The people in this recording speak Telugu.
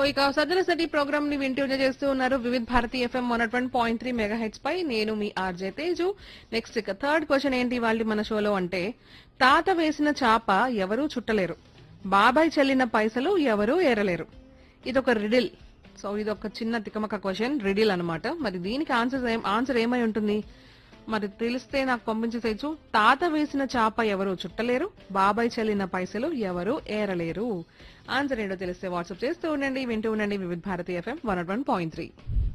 ఇక సదన సటి ప్రోగ్రామ్ ని వింటూ చేస్తూ ఉన్నారు Vividh Bharati FM one one point three mega heads పై నేను మీ ఆర్జే తేజు నెక్స్ట్ ఇక థర్డ్ క్వశ్చన్ ఏంటి వాళ్ళు మన షోలో అంటే తాత వేసిన చాప ఎవరూ చుట్టలేరు బాబాయ్ చెల్లిన పైసలు ఎవరూ ఏరలేరు ఇదొక రిడిల్ సో ఇదొక చిన్న తికమక క్వశ్చన్ రిడిల్ అన్నమాట మరి దీనికి ఆన్సర్ ఆన్సర్ ఏమై ఉంటుంది మరి తెలిస్తే నాకు పంపించేసేయచ్చు తాత వేసిన చాప ఎవరు చుట్టలేరు బాబాయ్ చెల్లిన పైసలు ఎవరు ఏరలేరు ఆన్సర్ ఏంటో తెలిస్తే వాట్సాప్ చేస్తూ ఉండండి వింటూ ఉండండి Vividha Bharati FM one one point three